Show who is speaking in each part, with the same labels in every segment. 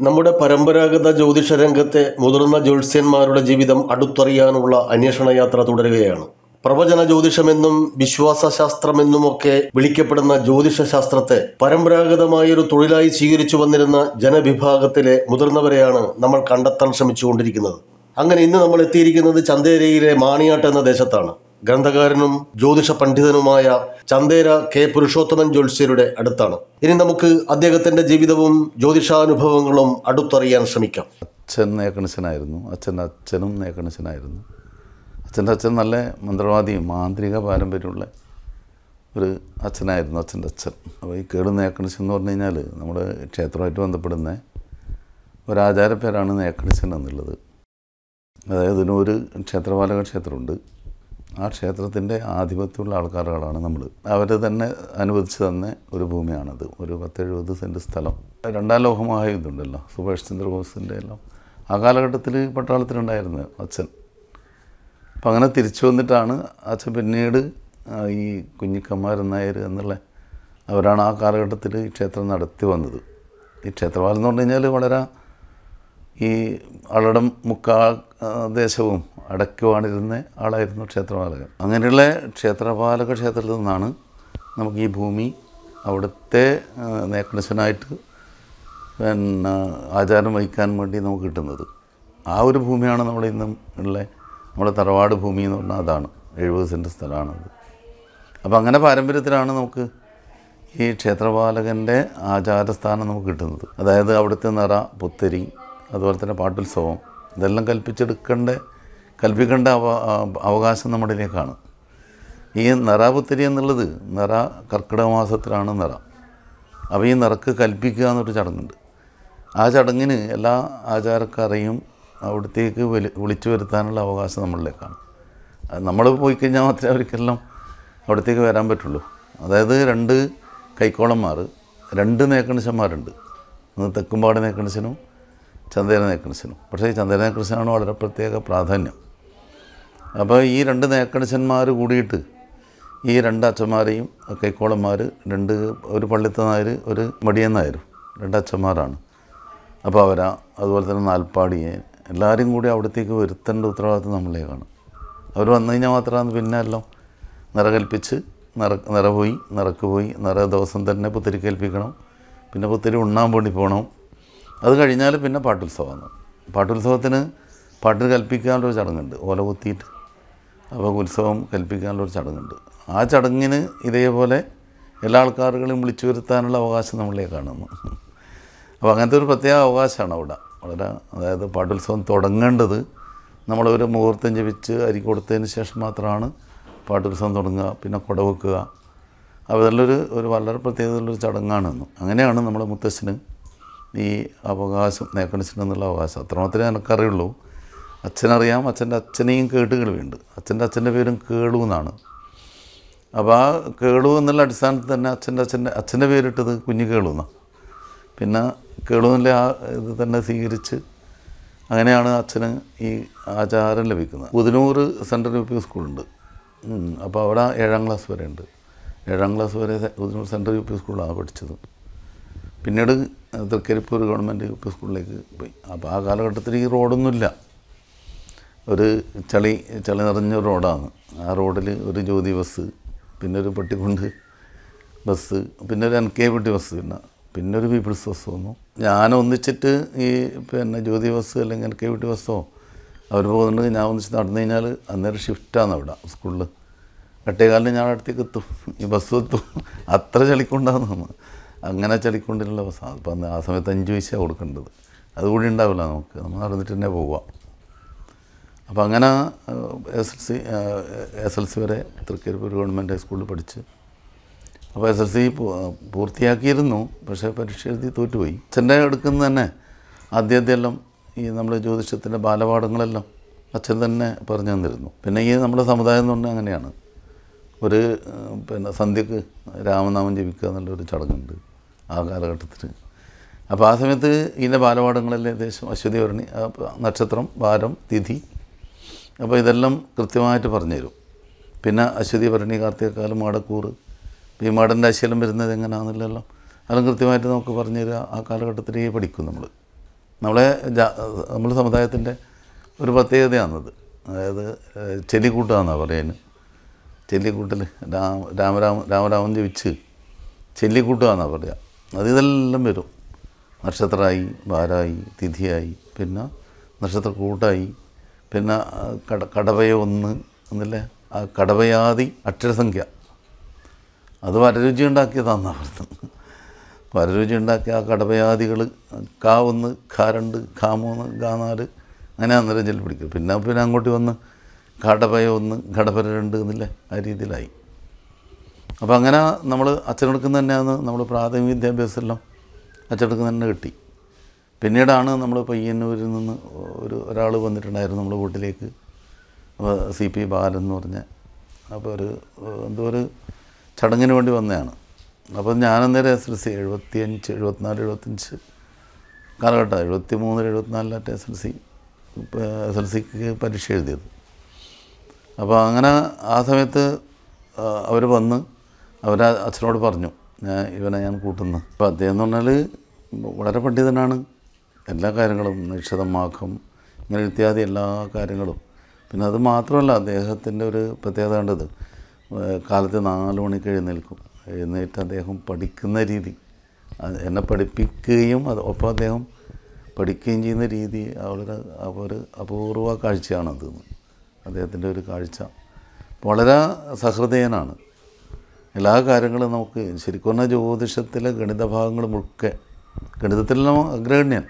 Speaker 1: നമ്മുടെ പരമ്പരാഗത ജ്യോതിഷ രംഗത്തെ മുതിർന്ന ജ്യോത്സ്യന്മാരുടെ ജീവിതം അടുത്തറിയാനുള്ള അന്വേഷണ യാത്ര തുടരുകയാണ് പ്രവചന ജ്യോതിഷമെന്നും വിശ്വാസശാസ്ത്രമെന്നുമൊക്കെ വിളിക്കപ്പെടുന്ന ജ്യോതിഷ ശാസ്ത്രത്തെ പരമ്പരാഗതമായൊരു തൊഴിലായി സ്വീകരിച്ചു വന്നിരുന്ന ജനവിഭാഗത്തിലെ മുതിർന്നവരെയാണ് നമ്മൾ കണ്ടെത്താൻ ശ്രമിച്ചുകൊണ്ടിരിക്കുന്നത് അങ്ങനെ ഇന്ന് നമ്മൾ എത്തിയിരിക്കുന്നത് ചന്തേരയിലെ മാണിയാട്ട് എന്ന ദേശത്താണ് ഗ്രന്ഥകാരനും ജ്യോതിഷ പണ്ഡിതനുമായ ചന്തേര കെ പുരുഷോത്തമൻ ജ്യോത്സ്യരുടെ അടുത്താണ് ഇനി നമുക്ക് അദ്ദേഹത്തിന്റെ ജീവിതവും ജ്യോതിഷാനുഭവങ്ങളും അടുത്തറിയാൻ ശ്രമിക്കാം
Speaker 2: അച്ഛൻ നേക്കണശനായിരുന്നു അച്ഛൻ്റെ അച്ഛനും നേക്കണശനായിരുന്നു അച്ഛൻ്റെ അച്ഛൻ നല്ല മന്ത്രവാദിയും മാന്ത്രിക പാരമ്പര്യമുള്ള ഒരു അച്ഛനായിരുന്നു അച്ഛൻ്റെ അച്ഛൻ അപ്പോൾ ഈ കേട് നേക്കണശൻ എന്ന് പറഞ്ഞു കഴിഞ്ഞാൽ നമ്മുടെ ക്ഷേത്രമായിട്ട് ബന്ധപ്പെടുന്ന ഒരാചാരപ്പേരാണ് നേക്കണശൻ എന്നുള്ളത് അതായത് ഇതിനൊരു ക്ഷേത്രപാലക ക്ഷേത്രമുണ്ട് ആ ക്ഷേത്രത്തിൻ്റെ ആധിപത്യമുള്ള ആൾക്കാരുകളാണ് നമ്മൾ അവർ തന്നെ അനുവദിച്ച് തന്ന ഒരു ഭൂമിയാണത് ഒരു പത്തെഴുപത് സെൻറ്റ് സ്ഥലം രണ്ടാം ലോകമഹായുദ്ധമുണ്ടല്ലോ സുഭാഷ് ചന്ദ്രബോസിൻ്റെ എല്ലാം ആ കാലഘട്ടത്തിൽ പട്ടാളത്തിലുണ്ടായിരുന്നു അച്ഛൻ അപ്പം അങ്ങനെ തിരിച്ചു വന്നിട്ടാണ് അച്ഛൻ പിന്നീട് ആ, ഈ കുഞ്ഞിക്കമ്മാരൻ നായർ എന്നുള്ള അവരാണ് ആ കാലഘട്ടത്തിൽ ഈ ക്ഷേത്രം നടത്തി വന്നത് ഈ ക്ഷേത്രപാലം എന്ന് പറഞ്ഞു കഴിഞ്ഞാൽ വളരെ ഈ ആളുടെ മുക്കാൽ ആ, ദേശവും അടക്കുവാണിരുന്ന ആളായിരുന്നു ക്ഷേത്രപാലകൻ അങ്ങനെയുള്ള ക്ഷേത്രപാലക ക്ഷേത്രത്തിൽ നിന്നാണ് നമുക്ക് ഈ ഭൂമി അവിടുത്തെ ആ, നേക്കണശനായിട്ട് പിന്നെ ആചാരം വഹിക്കാൻ വേണ്ടി നമുക്ക് കിട്ടുന്നത് ആ ഒരു ഭൂമിയാണ് നമ്മുടെ ഇന്നും ഉള്ള നമ്മുടെ തറവാട് ഭൂമി എന്ന് പറഞ്ഞാൽ അതാണ് എഴുപത് സെൻറ്റ് സ്ഥലമാണത് അപ്പോൾ അങ്ങനെ പാരമ്പര്യത്തിലാണ് നമുക്ക് ഈ ക്ഷേത്രപാലകൻ്റെ ആചാരസ്ഥാനം നമുക്ക് കിട്ടുന്നത് അതായത് അവിടുത്തെ നിറ പുത്തരി അതുപോലെ തന്നെ പാട്ടുത്സവം ഇതെല്ലാം കൽപ്പിച്ചെടുക്കേണ്ട കൽപ്പിക്കേണ്ട അവ അവകാശം നമ്മുടെയിലേക്കാണ് ഈ നിറ പുത്തരി എന്നുള്ളത് നിറ കർക്കിടക മാസത്തിലാണ് നിറ അപ്പോൾ ഈ നിറക്ക് കൽപ്പിക്കുക എന്നൊരു ചടങ്ങുണ്ട് ആ ചടങ്ങിന് എല്ലാ ആചാരക്കാരെയും അവിടത്തേക്ക് വിളി വിളിച്ചു വരുത്താനുള്ള അവകാശം നമ്മളിലേക്കാണ് അത് നമ്മൾ പോയി കഴിഞ്ഞാൽ മാത്രമേ അവർക്കെല്ലാം അവിടത്തേക്ക് വരാൻ പറ്റുള്ളൂ അതായത് രണ്ട് കൈക്കോളന്മാർ രണ്ട് നേക്കണിശന്മാരുണ്ട് ഒന്ന് തെക്കുംപാട് നേക്കണിശനും ചന്ദേര നേക്കണിശനും പക്ഷേ ഈ ചന്ദേര നേക്കണിശനാണ് വളരെ പ്രത്യേക പ്രാധാന്യം അപ്പോൾ ഈ രണ്ട് നേക്കണിശന്മാർ കൂടിയിട്ട് ഈ രണ്ട് അച്ഛന്മാരെയും കൈക്കോളന്മാർ രണ്ട് ഒരു പള്ളിത്ത നായർ ഒരു മടിയൻ നായരും രണ്ട് അച്ഛന്മാരാണ് അപ്പോൾ അവരാ അതുപോലെ തന്നെ നാൽപ്പാടിയെ എല്ലാവരും കൂടി അവിടത്തേക്ക് വരുത്തേണ്ട ഉത്തരവാദിത്വം നമ്മളിലേക്കാണ് അവർ വന്നു കഴിഞ്ഞാൽ മാത്രമാണ് പിന്നെ എല്ലാം നിറകൽപ്പിച്ച് നിറ നിറ പോയി നിറക്ക് പോയി നിറ ദിവസം തന്നെ പുത്തിരി കൽപ്പിക്കണം പിന്നെ പുത്തിരി ഉണ്ണാൻ വേണ്ടി പോകണം അത് കഴിഞ്ഞാൽ പിന്നെ പാട്ടുത്സവമാണ് പാട്ടുത്സവത്തിന് പാട്ടിന് കൽപ്പിക്കാനുള്ളൊരു ചടങ്ങുണ്ട് ഓല കുത്തിയിട്ട് അപ്പോൾ ഉത്സവം കൽപ്പിക്കാനുള്ളൊരു ചടങ്ങുണ്ട് ആ ചടങ്ങിന് ഇതേപോലെ എല്ലാ ആൾക്കാരുകളെയും വിളിച്ചു വരുത്താനുള്ള അവകാശം നമ്മളിലേക്കാണ് അപ്പോൾ അങ്ങനത്തെ ഒരു പ്രത്യേക അവകാശമാണ് അവിടെ വളരെ അതായത് പാട്ടുത്സവം തുടങ്ങേണ്ടത് നമ്മളൊരു മുഹൂർത്തം ജപിച്ച് അരി കൊടുത്തതിന് ശേഷം മാത്രമാണ് പാട്ടുത്സവം തുടങ്ങുക പിന്നെ കുട വെക്കുക അപ്പോൾ ഇതെല്ലൊരു ഒരു വളരെ പ്രത്യേകതയുള്ളൊരു ചടങ്ങാണെന്ന് അങ്ങനെയാണ് നമ്മുടെ മുത്തശ്ശന് ഈ അവകാശം നേക്കണിച്ചിന് എന്നുള്ള അവകാശം അത്രമാത്രമേ എനിക്കറിയുള്ളൂ അച്ഛനറിയാം അച്ഛൻ്റെ അച്ഛനെയും കേട്ട് കേൾവിയുണ്ട് അച്ഛൻ്റെ അച്ഛൻ്റെ പേരും കേളു എന്നാണ് അപ്പോൾ ആ കേളു എന്നുള്ള അടിസ്ഥാനത്തിൽ തന്നെ അച്ഛൻ്റെ അച്ഛൻ്റെ അച്ഛൻ്റെ പേരിട്ടത് കുഞ്ഞു കേളു എന്നാണ് പിന്നെ കേളുവിൻ്റെ ആ ഇത് തന്നെ സ്വീകരിച്ച് അങ്ങനെയാണ് അച്ഛന് ഈ ആചാരം ലഭിക്കുന്നത് പുതിനൂർ സെൻട്രൽ യു പി സ്കൂളുണ്ട് ഉം. അപ്പോൾ അവിടെ ഏഴാം ക്ലാസ് വരെ ഉണ്ട് ഏഴാം ക്ലാസ് വരെ സെ- പുതിനൂർ സെൻട്രൽ യു പി സ്കൂളിലാണ് പഠിച്ചത് പിന്നീട് തൃക്കരിപ്പൂർ ഗവൺമെൻറ് യു പി സ്കൂളിലേക്ക് പോയി അപ്പോൾ ആ കാലഘട്ടത്തിൽ ഈ റോഡൊന്നുമില്ല ഒരു ചളി ചളി നിറഞ്ഞ റോഡാണ് ആ റോഡിൽ ഒരു ജ്യോതി ബസ് പിന്നെ ഒരു പെട്ടിക്കൊണ്ട് ബസ് പിന്നെ ഒരു എൻ കെ പെട്ടി ബസ് പിന്നെ പിന്നെ ഒരു പീപ്പിൾസ് ബസ് വന്നു ഞാൻ ഒന്നിച്ചിട്ട് ഈ പിന്നെ ജ്യോതി ബസ് അല്ലെങ്കിൽ എൻ കെ പെട്ടി ബസ്സോ അവർ പോകുന്നുണ്ടെങ്കിൽ ഞാൻ ഒന്നിച്ച് നടന്നു കഴിഞ്ഞാൽ അന്നേരം ഷിഫ്റ്റാണ് അവിടെ സ്കൂളിൽ എട്ടേകാലിന് ഞാൻ അടുത്തേക്ക് എത്തും ഈ ബസ് എത്തും അത്ര ചളിക്കൊണ്ടാന്ന് അങ്ങനെ ചളിക്കൊണ്ടിലുള്ള ബസ്സാണ് അപ്പം അന്ന് ആ സമയത്ത് അഞ്ച് പൈസ കൊടുക്കേണ്ടത് അതുകൂടി ഉണ്ടാവില്ല നമുക്ക് നമ്മൾ നടന്നിട്ട് തന്നെ പോവാം അപ്പോൾ അങ്ങനെ S L C S L C വരെ തൃക്കരിപ്പൂർ ഗവൺമെൻറ് ഹൈസ്കൂളിൽ പഠിച്ച് അപ്പോൾ എസ് എൽ സി പൂർത്തിയാക്കിയിരുന്നു പക്ഷേ പരീക്ഷ എഴുതി തോറ്റുപോയി അച്ഛൻ്റെ എടുക്കുന്ന തന്നെ ആദ്യമാദ്യമെല്ലാം ഈ നമ്മുടെ ജ്യോതിഷത്തിൻ്റെ ബാലപാഠങ്ങളെല്ലാം അച്ഛൻ തന്നെ പറഞ്ഞു തന്നിരുന്നു പിന്നെ ഈ നമ്മുടെ സമുദായം എന്ന് പറഞ്ഞാൽ അങ്ങനെയാണ് ഒരു ഏഹ്, പിന്നെ സന്ധ്യക്ക് രാമനാമം ജപിക്കുക എന്നുള്ളൊരു ചടങ്ങുണ്ട് ആ കാലഘട്ടത്തിൽ അപ്പോൾ ആ സമയത്ത് ഇതിൻ്റെ ബാലപാഠങ്ങളെല്ലാം ഏകദേശം അശ്വതി ഭരണി ആ, നക്ഷത്രം വാരം തിഥി അപ്പോൾ ഇതെല്ലാം കൃത്യമായിട്ട് പറഞ്ഞു തരും പിന്നെ അശ്വതി ഭരണി കാർത്തികക്കാലം മാടക്കൂറ് ഈ മാടൻ്റെ അശ്വലം വരുന്നത് എങ്ങനെയാണെന്നുള്ളതെല്ലാം അതെല്ലാം കൃത്യമായിട്ട് നമുക്ക് പറഞ്ഞു തരിക ആ കാലഘട്ടത്തിലേ പഠിക്കും നമ്മൾ നമ്മളെ നമ്മൾ സമുദായത്തിൻ്റെ ഒരു പ്രത്യേകതയാണത് അതായത് ഏഹ്, ചെല്ലിക്കൂട്ടാന്നാണ് പറയുന്നത് ചെല്ലിക്കൂട്ടൽ രാമ രാമരാമ രാമരാമൻ ജപിച്ച് ചെല്ലിക്കൂട്ടാന്നാണ് പറയുക അത് ഇതെല്ലാം വരും നക്ഷത്രമായി വാരായി തിഥിയായി പിന്നെ നക്ഷത്രക്കൂട്ടായി പിന്നെ ആ, കട കടവയ ഒന്ന് എന്നില്ലേ ആ കടവയാതി അക്ഷരസംഖ്യ അത് വരരുചി ഉണ്ടാക്കിയതാണെന്നാണ് പറയുന്നത് വരരുചി ഉണ്ടാക്കിയ ആ കടവയാദികൾ കാ ഒന്ന് ഖാ രണ്ട് ഖാ മൂന്ന് ഖാ നാല് അങ്ങനെ അന്നേരം ചെല്ലി പിടിക്കും പിന്നെ പിന്നെ അങ്ങോട്ട് വന്ന് കടപയ ഒന്ന് കടപര രണ്ട് എന്നില്ലേ ആ രീതിയിലായി അപ്പോൾ അങ്ങനെ നമ്മൾ അച്ഛനെടുക്കുന്ന തന്നെയാണ് നമ്മൾ പ്രാഥമിക വിദ്യാഭ്യാസമെല്ലാം അച്ഛനെടുക്കുന്ന തന്നെ കിട്ടി പിന്നീടാണ് നമ്മൾ പയ്യന്നൂരിൽ നിന്ന് ഒരു ഒരാൾ വന്നിട്ടുണ്ടായിരുന്നു നമ്മുടെ വീട്ടിലേക്ക് അപ്പോൾ സി പി ബാലൻ എന്ന് പറഞ്ഞ അപ്പോൾ ഒരു എന്തോ ഒരു ചടങ്ങിന് വേണ്ടി വന്നതാണ് അപ്പോൾ ഞാൻ അന്നേരം എസ് എൽ സി എഴുപത്തിയഞ്ച് എഴുപത്തിനാല് എഴുപത്തഞ്ച് കാലഘട്ടം എഴുപത്തി മൂന്ന് എഴുപത്തിനാലിലായിട്ട് S L C S L സിക്ക് പരീക്ഷ എഴുതിയത് അപ്പോൾ അങ്ങനെ ആ സമയത്ത് അവർ വന്ന് അവർ അച്ഛനോട് പറഞ്ഞു ഞാൻ ഇവനെ ഞാൻ കൂട്ടുന്നു അപ്പോൾ അദ്ദേഹം എന്ന് പറഞ്ഞാൽ വളരെ പണ്ഡിതനാണ് എല്ലാ കാര്യങ്ങളും നിക്ഷതമാക്കം ഇങ്ങനെ ഇത്യാദി എല്ലാ കാര്യങ്ങളും പിന്നെ അത് മാത്രമല്ല അദ്ദേഹത്തിൻ്റെ ഒരു പ്രത്യേകത കണ്ടത് ഏഹ് കാലത്ത് നാല് മണിക്ക് എഴുന്നേൽക്കും എഴുന്നേറ്റ് അദ്ദേഹം പഠിക്കുന്ന രീതി അത് എന്നെ പഠിപ്പിക്കുകയും അത് ഒപ്പം അദ്ദേഹം പഠിക്കുകയും ചെയ്യുന്ന രീതി വളരെ ഒരു അപൂർവ കാഴ്ചയാണത് അദ്ദേഹത്തിൻ്റെ ഒരു കാഴ്ച വളരെ സഹൃദയനാണ് എല്ലാ കാര്യങ്ങളും നമുക്ക് ശരിക്കും പറഞ്ഞാൽ ജ്യോതിഷത്തിലെ ഗണിത ഭാഗങ്ങൾ മുഴുക്കെ ഗണിതത്തിലെല്ലാം അഗ്രഗണ്യൻ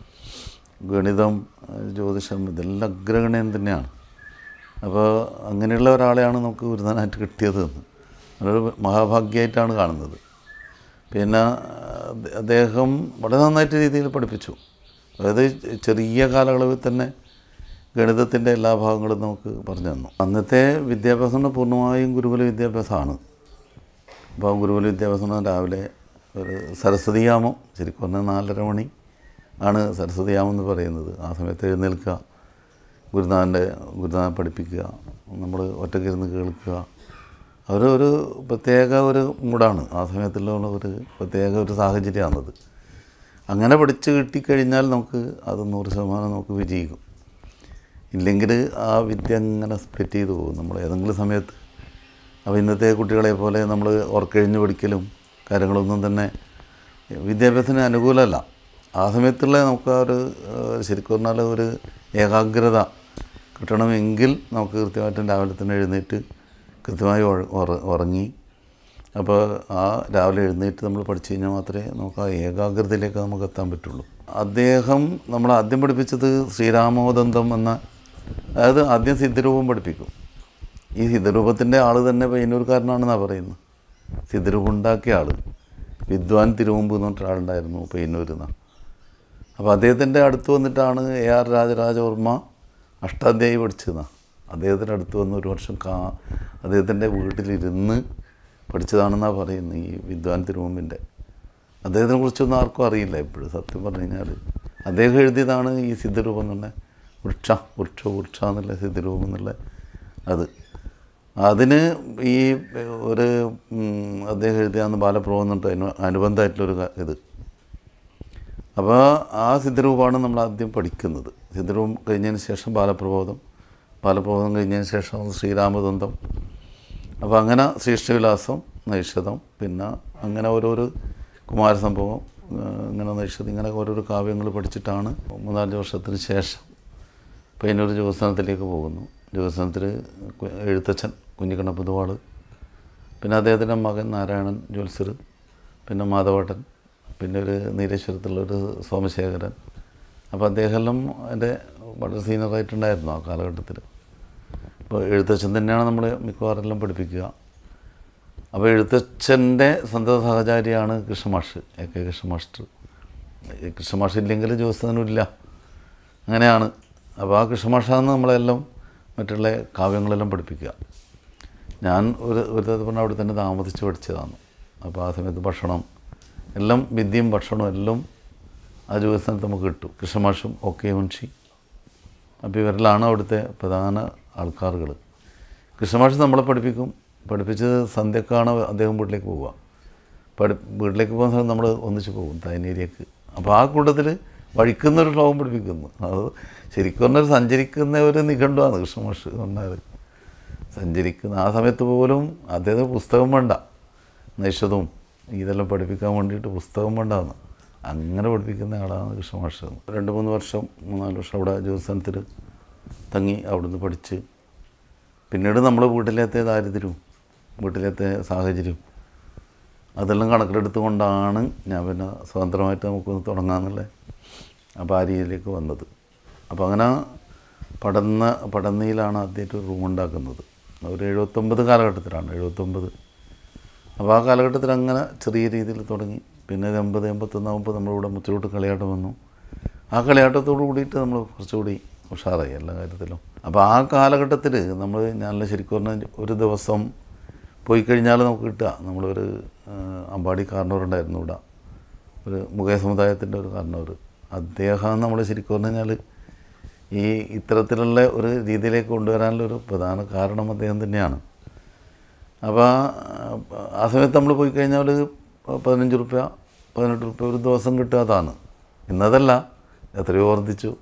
Speaker 2: ഗണിതം ഏഹ് ജ്യോതിഷം ഇതെല്ലാം അഗ്രഗണ്യൻ തന്നെയാണ് അപ്പോൾ അങ്ങനെയുള്ള ഒരാളെയാണ് നമുക്ക് ഗുരുനാനായിട്ട് കിട്ടിയത് എന്ന് അതൊരു മഹാഭാഗ്യമായിട്ടാണ് കാണുന്നത് പിന്നെ അദ്ദേ- അദ്ദേഹം വളരെ നന്നായിട്ട് രീതിയിൽ പഠിപ്പിച്ചു അതായത് ചെറിയ കാലയളവിൽ തന്നെ ഗണിതത്തിൻ്റെ എല്ലാ ഭാഗങ്ങളും നമുക്ക് പറഞ്ഞു തന്നു അന്നത്തെ വിദ്യാഭ്യാസം എന്ന് പൂർണ്ണമായും ഗുരുകുല വിദ്യാഭ്യാസമാണ് അപ്പോൾ ഗുരുകുല വിദ്യാഭ്യാസം രാവിലെ ഒരു സരസ്വതിയാമം ശരിക്കും പറഞ്ഞാൽ നാലര മണി ആണ് സരസ്വതിയാമം എന്ന് പറയുന്നത് ആ സമയത്ത് എഴുന്നേൽക്കുക ഗുരുനാഥൻ്റെ ഗുരുനാഥൻ പഠിപ്പിക്കുക നമ്മൾ ഒറ്റയ്ക്കിരുന്ന് കേൾക്കുക അവർ ഒരു പ്രത്യേക ഒരു മൂടാണ് ആ സമയത്തുള്ള ഒരു പ്രത്യേക ഒരു സാഹചര്യമാണത് അങ്ങനെ പഠിച്ച് കിട്ടിക്കഴിഞ്ഞാൽ നമുക്ക് അത് നൂറ് ശതമാനം നമുക്ക് വിജയിക്കും ഇല്ലെങ്കിൽ ആ വിദ്യ അങ്ങനെ സ്പ്ലിറ്റ് ചെയ്തു പോകും നമ്മൾ ഏതെങ്കിലും സമയത്ത് അപ്പോൾ ഇന്നത്തെ കുട്ടികളെ പോലെ നമ്മൾ ഉറക്കഴിഞ്ഞ് പഠിക്കലും കാര്യങ്ങളൊന്നും തന്നെ വിദ്യാഭ്യാസത്തിന് അനുകൂലമല്ല ആ സമയത്തുള്ള നമുക്ക് ആ ഒരു ഏഹ്, ശരിക്കും പറഞ്ഞാൽ ഒരു ഏകാഗ്രത കിട്ടണമെങ്കിൽ നമുക്ക് കൃത്യമായിട്ടും രാവിലെ തന്നെ എഴുന്നേറ്റ് കൃത്യമായി ഉറ- ഉറ- ഉറങ്ങി അപ്പോൾ ആ രാവിലെ എഴുന്നേറ്റ് നമ്മൾ പഠിച്ചു കഴിഞ്ഞാൽ മാത്രമേ നമുക്ക് ആ ഏകാഗ്രതയിലേക്ക് നമുക്ക് എത്താൻ പറ്റുള്ളൂ അദ്ദേഹം നമ്മൾ ആദ്യം പഠിപ്പിച്ചത് ശ്രീരാമോദന്തം എന്ന അതായത് ആദ്യം സിദ്ധരൂപം പഠിപ്പിക്കും ഈ സിദ്ധരൂപത്തിൻ്റെ ആൾ തന്നെ പയ്യന്നൂർക്കാരനാണെന്നാണ് പറയുന്നത് സിദ്ധരൂപം ഉണ്ടാക്കിയ ആൾ വിദ്വാൻ തിരുമുമ്പ് എന്ന് പറഞ്ഞ ഒരാളുണ്ടായിരുന്നു പയ്യന്നൂരിൽ നിന്ന് അപ്പോൾ അദ്ദേഹത്തിൻ്റെ അടുത്ത് വന്നിട്ടാണ് എ ആർ രാജരാജവർമ്മ അഷ്ടാധ്യായി പഠിച്ചതെന്നാണ് അദ്ദേഹത്തിൻ്റെ അടുത്ത് വന്ന് ഒരു വർഷം കാ അദ്ദേഹത്തിൻ്റെ വീട്ടിലിരുന്ന് പഠിച്ചതാണെന്നാണ് പറയുന്നത് ഈ വിദ്വാൻ തിരുമുമ്പിൻ്റെ അദ്ദേഹത്തിനെ കുറിച്ചൊന്നും ആർക്കും അറിയില്ല ഇപ്പോഴും സത്യം പറഞ്ഞു കഴിഞ്ഞാൽ അദ്ദേഹം എഴുതിയതാണ് ഈ സിദ്ധരൂപം എന്നുള്ള വൃക്ഷ വൃക്ഷ വൃക്ഷ എന്നുള്ള സിദ്ധരൂപം എന്നുള്ള അത് അതിന് ഈ ഒരു ഉം, അദ്ദേഹം എഴുതിയാന്ന് ബാലപ്രഭു എന്നിട്ട് അതിന് അനുബന്ധമായിട്ടുള്ളൊരു ക- ഇത് അപ്പോൾ ആ സിദ്ധരൂപമാണ് നമ്മൾ ആദ്യം പഠിക്കുന്നത് സിദ്ധരൂപം കഴിഞ്ഞതിന് ശേഷം ബാലപ്രബോധം ബാലപ്രബോധം കഴിഞ്ഞതിന് ശേഷം ശ്രീരാമദന്തം അപ്പോൾ അങ്ങനെ ശ്രീഷ്ഠവിലാസം നൈഷധം പിന്നെ അങ്ങനെ ഓരോരോ കുമാരസംഭവം ആ, ഇങ്ങനെ നൈഷധം ഇങ്ങനെ ഓരോരോ കാവ്യങ്ങൾ പഠിച്ചിട്ടാണ് മൂന്നാലഞ്ച് വർഷത്തിന് ശേഷം പയ്യന്നൂർ ജ്യോത്സനത്തിലേക്ക് പോകുന്നു ജ്യോത്സനത്തിൽ കു- എഴുത്തച്ഛൻ കുഞ്ഞിക്കണ്ണ പുതുവാൾ പിന്നെ അദ്ദേഹത്തിൻ്റെ മകൻ നാരായണൻ ജ്യോത്സ്യർ പിന്നെ മാധവട്ടൻ പിന്നെ ഒരു നീലേശ്വരത്തുള്ളൊരു സോമശേഖരൻ അപ്പോൾ അദ്ദേഹമെല്ലാം എൻ്റെ വളരെ സീനിയറായിട്ടുണ്ടായിരുന്നു ആ കാലഘട്ടത്തിൽ അപ്പോൾ എഴുത്തച്ഛൻ തന്നെയാണ് നമ്മൾ മിക്കവാറും എല്ലാം പഠിപ്പിക്കുക അപ്പോൾ എഴുത്തച്ഛൻ്റെ സ്വന്തം സഹചാരിയാണ് കൃഷ്ണമാഷ് എ കെ കൃഷ്ണമാസ്റ്റർ ഈ കൃഷ്ണമാഷ് ഇല്ലെങ്കിൽ ജ്യോത്സനും ഇല്ല അങ്ങനെയാണ് അപ്പോൾ ആ കൃഷ്ണമാഷാണ് നമ്മളെല്ലാം മറ്റുള്ള കാവ്യങ്ങളെല്ലാം പഠിപ്പിക്കുക ഞാൻ ഒരു ഒരു തവണ അവിടെ തന്നെ താമസിച്ച് പഠിച്ചതാണ് അപ്പോൾ ആ സമയത്ത് ഭക്ഷണം എല്ലാം വിദ്യയും ഭക്ഷണവും എല്ലാം ആ ജ്യോത്സനത്ത് നമുക്ക് കിട്ടും കൃഷ്ണമാഷും ഒക്കെ മുൻഷി അപ്പോൾ ഇവരിലാണ് അവിടുത്തെ പ്രധാന ആൾക്കാരുകൾ കൃഷ്ണമാഷ് നമ്മളെ പഠിപ്പിക്കും പഠിപ്പിച്ച് സന്ധ്യക്കാണ് അദ്ദേഹം വീട്ടിലേക്ക് പോവുക പഠി വീട്ടിലേക്ക് പോകുന്ന സമയത്ത് നമ്മൾ ഒന്നിച്ച് പോകും തൈനേരിയേക്ക് അപ്പോൾ ആ കൂട്ടത്തിൽ വഴിക്കുന്നൊരു ശ്ലോകം പഠിപ്പിക്കുന്നു അത് ശരിക്കും പറഞ്ഞാൽ സഞ്ചരിക്കുന്ന ഒരു നിഘണ്ടുവാണ് കൃഷ്ണമാഷ് പറഞ്ഞത് സഞ്ചരിക്കുന്ന ആ സമയത്ത് പോലും അദ്ദേഹത്തിന് പുസ്തകം വേണ്ട നൈഷതും ഇതെല്ലാം പഠിപ്പിക്കാൻ വേണ്ടിയിട്ട് പുസ്തകം വേണ്ടാന്ന് അങ്ങനെ പഠിപ്പിക്കുന്ന ആളാണ് കൃഷ്ണമാഷ് രണ്ട് മൂന്ന് വർഷം മൂന്നാല് വർഷം അവിടെ ജോത്സനത്തിൽ തങ്ങി അവിടുന്ന് പഠിച്ച് പിന്നീട് നമ്മൾ വീട്ടിലത്തെ ദാരിദ്ര്യവും വീട്ടിലത്തെ സാഹചര്യവും അതെല്ലാം കണക്കിലെടുത്തുകൊണ്ടാണ് ഞാൻ പിന്നെ സ്വതന്ത്രമായിട്ട് നമുക്കൊന്ന് തുടങ്ങാമെന്നുള്ള അപ്പോൾ ആ രീതിയിലേക്ക് വന്നത് അപ്പോൾ അങ്ങനെ പടന്ന പടന്നയിലാണ് ആദ്യമായിട്ട് ഒരു റൂം ഉണ്ടാക്കുന്നത് ഒരു എഴുപത്തൊമ്പത് കാലഘട്ടത്തിലാണ് എഴുപത്തൊമ്പത് അപ്പോൾ ആ കാലഘട്ടത്തിൽ അങ്ങനെ ചെറിയ രീതിയിൽ തുടങ്ങി പിന്നെ ഒരു എൺപത് എൺപത്തൊന്നാകുമ്പോൾ നമ്മളിവിടെ മുച്ചിലോട്ട് കളിയാട്ടം വന്നു ആ കളിയാട്ടത്തോട് കൂടിയിട്ട് നമ്മൾ കുറച്ചുകൂടി ഉഷാറായി എല്ലാ കാര്യത്തിലും അപ്പോൾ ആ കാലഘട്ടത്തിൽ നമ്മൾ ഞാൻ ശരിക്കും പറഞ്ഞാൽ ഒരു ദിവസം പോയി കഴിഞ്ഞാൽ നമുക്ക് കിട്ടുക നമ്മളൊരു ആ, അമ്പാടി കാരണവരുണ്ടായിരുന്നു ഇവിടെ ഒരു മുഖേ സമുദായത്തിൻ്റെ ഒരു കാരണവർ അദ്ദേഹം നമ്മൾ ശരിക്കും പറഞ്ഞു കഴിഞ്ഞാൽ ഈ ഇത്തരത്തിലുള്ള ഒരു രീതിയിലേക്ക് കൊണ്ടുവരാനുള്ള ഒരു പ്രധാന കാരണം അദ്ദേഹം തന്നെയാണ് അപ്പോൾ ആ സമയത്ത് നമ്മൾ പോയി കഴിഞ്ഞാൽ ഒരു പതിനഞ്ച് റുപ്യ പതിനെട്ട് റുപ്യ ഒരു ദിവസം കിട്ടാതാണ് ഇന്നതല്ല എത്രയോ വർദ്ധിച്ചു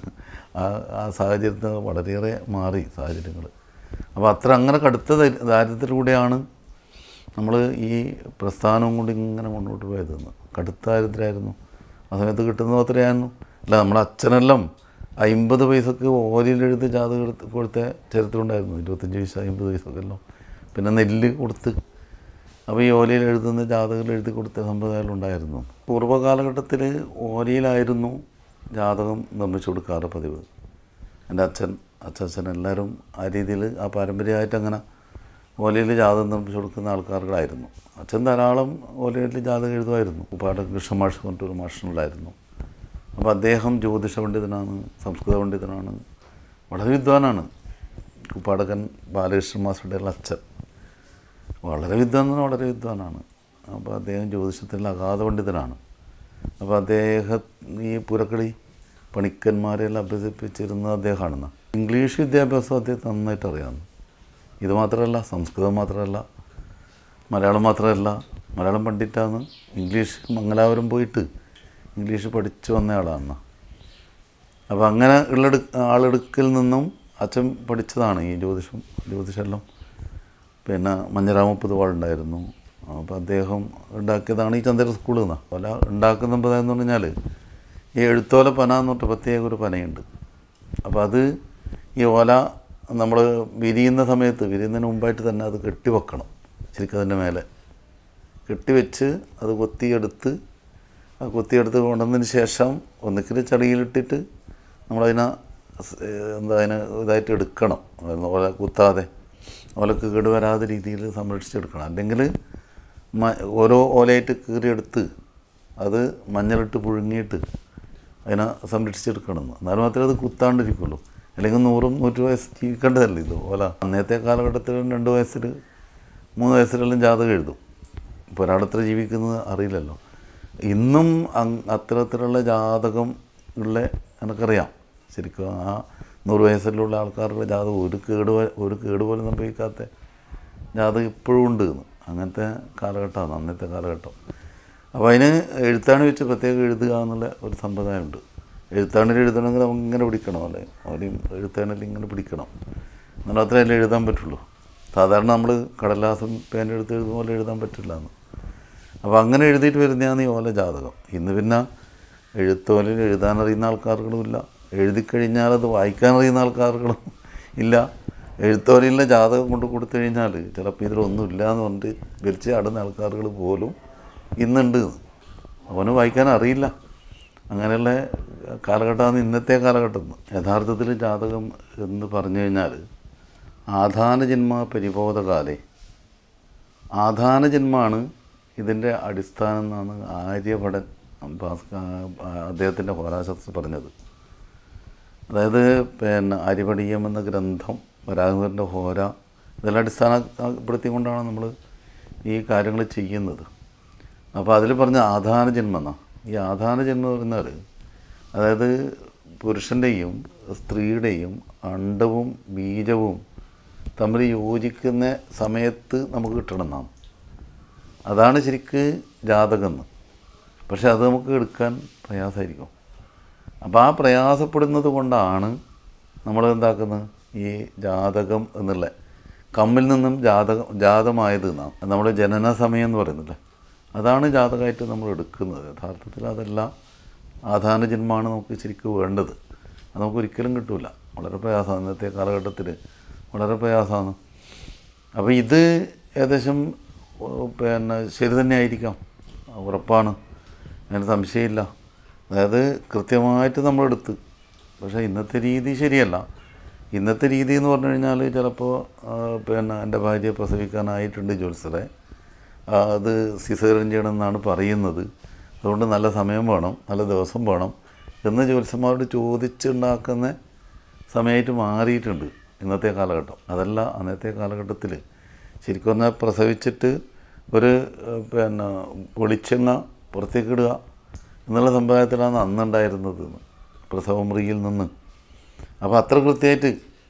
Speaker 2: ആ ആ സാഹചര്യത്തിൽ നിന്ന് വളരെയേറെ മാറി സാഹചര്യങ്ങൾ അപ്പോൾ അത്ര അങ്ങനെ കടുത്ത ദാ- ദാരിദ്ര്യത്തിലൂടെയാണ് നമ്മൾ ഈ പ്രസ്ഥാനവും കൊണ്ട് ഇങ്ങനെ മുന്നോട്ട് പോയതെന്ന് കടുത്ത ദാരിദ്ര്യമായിരുന്നു ആ സമയത്ത് കിട്ടുന്നത് അത്രയായിരുന്നു അല്ല നമ്മുടെ അച്ഛനെല്ലാം അമ്പത് പൈസക്ക് ഓലിയിലെഴുത്ത് ജാതകം എടുത്ത് കൊടുത്ത ചരിത്രമുണ്ടായിരുന്നു ഇരുപത്തഞ്ച് പൈസ അമ്പത് പൈസക്ക് എല്ലാം പിന്നെ നെല്ല് കൊടുത്ത് അപ്പോൾ ഈ ഓലയിൽ എഴുതുന്ന ജാതകം എഴുതി കൊടുത്ത സമ്പ്രദായം ഉണ്ടായിരുന്നു പൂർവ്വകാലഘട്ടത്തിൽ ഓലയിലായിരുന്നു ജാതകം നിർമ്മിച്ചു കൊടുക്കാറ് പതിവ് എൻ്റെ അച്ഛൻ അച്ഛൻ എല്ലാവരും ആ രീതിയിൽ ആ പാരമ്പര്യമായിട്ട് അങ്ങനെ ഓലയിൽ ജാതകം നിർമ്മിച്ചു കൊടുക്കുന്ന ആൾക്കാരുകളായിരുന്നു അച്ഛൻ ധാരാളം ഓലയിൽ ജാതകം എഴുതുമായിരുന്നു ഉപ്പാട് കൃഷ്ണമാഷ് പറഞ്ഞിട്ടൊരു മാഷനുണ്ടായിരുന്നു അപ്പോൾ അദ്ദേഹം ജ്യോതിഷ പണ്ഡിതനാണ് സംസ്കൃത പണ്ഡിതനാണ് വളരെ വിദ്വാനാണ് കുപ്പാടകൻ ബാലകൃഷ്ണൻ മാസ്റ്ററുടെ അച്ഛൻ വളരെ വിദ്വാൻ എന്ന് പറഞ്ഞാൽ വളരെ വിദ്വാനാണ് അപ്പോൾ അദ്ദേഹം ജ്യോതിഷത്തിൽ അഗാധ പണ്ഡിതനാണ് അപ്പോൾ അദ്ദേഹം ഈ പുരക്കളി പണിക്കന്മാരെല്ലാം അഭ്യസിപ്പിച്ചിരുന്നത് അദ്ദേഹമാണെന്ന് ഇംഗ്ലീഷ് വിദ്യാഭ്യാസം അദ്ദേഹം നന്നായിട്ട് അറിയാമെന്ന് ഇത് മാത്രമല്ല സംസ്കൃതം മാത്രമല്ല മലയാളം മാത്രമല്ല മലയാളം പണ്ഡിറ്റാണ് ഇംഗ്ലീഷ് മംഗലാപുരം പോയിട്ട് ഇംഗ്ലീഷ് പഠിച്ചു വന്നയാളാണ് അപ്പോൾ അങ്ങനെ ഉള്ളെടു ആളെടുക്കിൽ നിന്നും അച്ഛൻ പഠിച്ചതാണ് ഈ ജ്യോതിഷം ജ്യോതിഷമെല്ലാം പിന്നെ മഞ്ഞരാമപ്പത് വാളുണ്ടായിരുന്നു അപ്പോൾ അദ്ദേഹം ഉണ്ടാക്കിയതാണ് ഈ ചന്ദ്ര സ്കൂളിൽ നിന്ന് ഓല ഉണ്ടാക്കുന്ന എന്ന് പറഞ്ഞാൽ ഈ എഴുത്തോല പന എന്ന് പറഞ്ഞിട്ട് പ്രത്യേക ഒരു പനയുണ്ട് അപ്പോൾ അത് ഈ ഓല നമ്മൾ വിരിയുന്ന സമയത്ത് വിരിയുന്നതിന് മുമ്പായിട്ട് തന്നെ അത് കെട്ടിവെക്കണം ശരിക്കും അതിൻ്റെ മേലെ കെട്ടിവെച്ച് അത് കൊത്തിയെടുത്ത് ആ കൊത്തിയെടുത്ത് കൊണ്ടുവന്നതിന് ശേഷം ഒന്നിക്കൽ ചളിയിലിട്ടിട്ട് നമ്മളതിനെ സ്- എന്താ അതിന് ഇതായിട്ട് എടുക്കണം ഓല കുത്താതെ ഓലക്ക് കേടുവരാതെ രീതിയിൽ സംരക്ഷിച്ചെടുക്കണം അല്ലെങ്കിൽ മ ഓരോ ഓലയായിട്ട് കീറിയെടുത്ത് അത് മഞ്ഞളിട്ട് പുഴുങ്ങിയിട്ട് അതിനെ സംരക്ഷിച്ചെടുക്കണം എന്നാലും മാത്രമേ അത് കുത്താണ്ടിരിക്കുള്ളൂ അല്ലെങ്കിൽ നൂറും നൂറ്റി വയസ്സ് ജീവിക്കേണ്ടതല്ലേ ഇത് ഓല അന്നത്തെ കാലഘട്ടത്തിൽ രണ്ട് വയസ്സിൽ മൂന്ന് വയസ്സിലെല്ലാം ജാതകം എഴുതും ഇപ്പോൾ ഒരാളെത്ര ജീവിക്കുന്നത് അറിയില്ലല്ലോ ഇന്നും അങ് അത്തരത്തിലുള്ള ജാതകം ഉള്ള എനിക്കറിയാം ശരിക്കും ആ നൂറ് വയസ്സിലുള്ള ആൾക്കാരുടെ ജാതകം ഒരു കേട് പോ- ഒരു കേട് പോലും സംഭവിക്കാത്ത ജാതകം ഇപ്പോഴും ഉണ്ട് എന്ന്. അങ്ങനത്തെ കാലഘട്ടമാണ് അന്നത്തെ കാലഘട്ടം അപ്പോൾ അതിന് എഴുത്താണി വെച്ച് പ്രത്യേകം എഴുതുക എന്നുള്ള ഒരു സമ്പ്രദായമുണ്ട് എഴുത്താണിൽ എഴുതണമെങ്കിൽ നമുക്ക് ഇങ്ങനെ പിടിക്കണം അല്ലേ അവരെയും എഴുത്താണിൽ ഇങ്ങനെ പിടിക്കണം എന്നാൽ അത്രയല്ലേ എഴുതാൻ പറ്റുള്ളൂ സാധാരണ നമ്മൾ കടലാസും പേന എടുത്ത് എഴുതുന്ന പോലെ എഴുതാൻ പറ്റില്ല എന്ന് അപ്പോൾ അങ്ങനെ എഴുതിയിട്ട് വരുന്നതാണ് ഈ ഓല ജാതകം ഇന്ന് പിന്നെ എഴുത്തോലിൽ എഴുതാൻ അറിയുന്ന ആൾക്കാരുകളുമില്ല എഴുതിക്കഴിഞ്ഞാൽ അത് വായിക്കാൻ അറിയുന്ന ആൾക്കാരുകളും ഇല്ല എഴുത്തോലിലെ ജാതകം കൊണ്ട് കൊടുത്തു കഴിഞ്ഞാൽ ചിലപ്പോൾ ഇതിലൊന്നും ഇല്ല എന്ന് പറഞ്ഞിട്ട് വലിച്ച് ആടുന്ന ആൾക്കാരുകൾ പോലും ഇന്നുണ്ട് അവന് വായിക്കാൻ അറിയില്ല അങ്ങനെയുള്ള കാലഘട്ടമാണ് ഇന്നത്തെ കാലഘട്ടം യഥാർത്ഥത്തിൽ ജാതകം എന്ന് പറഞ്ഞു കഴിഞ്ഞാൽ ആധാന ജന്മ പരിബോധകാലേ ആധാന ജന്മമാണ് ഇതിൻ്റെ അടിസ്ഥാനം എന്നാണ് ആര്യഭടൻ ഭാസ്ക അദ്ദേഹത്തിൻ്റെ ഹോരാശാസ്ത്രം പറഞ്ഞത് അതായത് പിന്നെ ആര്യഭടീയം എന്ന ഗ്രന്ഥം വരാഹുവിൻ്റെ ഹോര ഇതെല്ലാം അടിസ്ഥാനപ്പെടുത്തിക്കൊണ്ടാണ് നമ്മൾ ഈ കാര്യങ്ങൾ ചെയ്യുന്നത് അപ്പോൾ അതിൽ പറഞ്ഞ ആധാന ജന്മം എന്നാ ഈ ആധാന ജന്മം എന്ന് പറഞ്ഞാൽ അതായത് പുരുഷൻ്റെയും സ്ത്രീയുടെയും അണ്ടവും ബീജവും തമ്മിൽ യോജിക്കുന്ന സമയത്ത് നമുക്ക് കിട്ടണം എന്നാണ് അതാണ് ശരിക്ക് ജാതകം എന്ന് പക്ഷെ അത് നമുക്ക് എടുക്കാൻ പ്രയാസമായിരിക്കും അപ്പോൾ ആ പ്രയാസപ്പെടുന്നത് കൊണ്ടാണ് നമ്മൾ എന്താക്കുന്നത് ഈ ജാതകം എന്നുള്ള കമ്മിൽ നിന്നും ജാതകം ജാതമായത് എന്നാണ് നമ്മുടെ ജനന സമയം എന്ന് പറയുന്നില്ല അതാണ് ജാതകമായിട്ട് നമ്മൾ എടുക്കുന്നത് യഥാർത്ഥത്തിൽ അതെല്ലാം ആധാന ജന്മമാണ് നമുക്ക് ശരിക്കും വേണ്ടത് അത് നമുക്ക് ഒരിക്കലും കിട്ടില്ല വളരെ പ്രയാസമാണ് ഇന്നത്തെ കാലഘട്ടത്തിൽ വളരെ പ്രയാസമാണ് അപ്പോൾ ഇത് ഏകദേശം ഓ, പിന്നെ ശരി തന്നെ ആയിരിക്കാം ഉറപ്പാണ് അതിന് സംശയമില്ല അതായത് കൃത്യമായിട്ട് നമ്മളെടുത്ത് പക്ഷേ ഇന്നത്തെ രീതി ശരിയല്ല ഇന്നത്തെ രീതി എന്ന് പറഞ്ഞു കഴിഞ്ഞാൽ ചിലപ്പോൾ ആ, പിന്നെ എൻ്റെ ഭാര്യയെ പ്രസവിക്കാനായിട്ടുണ്ട് ജോത്സറെ ആ, അത് സിസേറിയൻ ചെയ്യണമെന്നാണ് പറയുന്നത് അതുകൊണ്ട് നല്ല സമയം വേണം നല്ല ദിവസം വേണം എന്ന് ജ്യോത്സ്യന്മാരോട് ചോദിച്ചുണ്ടാക്കുന്ന സമയമായിട്ട് മാറിയിട്ടുണ്ട് ഇന്നത്തെ കാലഘട്ടം അതല്ല അന്നത്തെ കാലഘട്ടത്തിൽ ശരിക്കും പറഞ്ഞാൽ പ്രസവിച്ചിട്ട് ഒരു ഏഹ്, പിന്നെ പൊളിച്ചെങ്ങ പുറത്തേക്ക് ഇടുക എന്നുള്ള സമ്പ്രദായത്തിലാണ് അന്നുണ്ടായിരുന്നത് പ്രസവ മുറിയിൽ നിന്ന് അപ്പോൾ അത്ര കൃത്യമായിട്ട്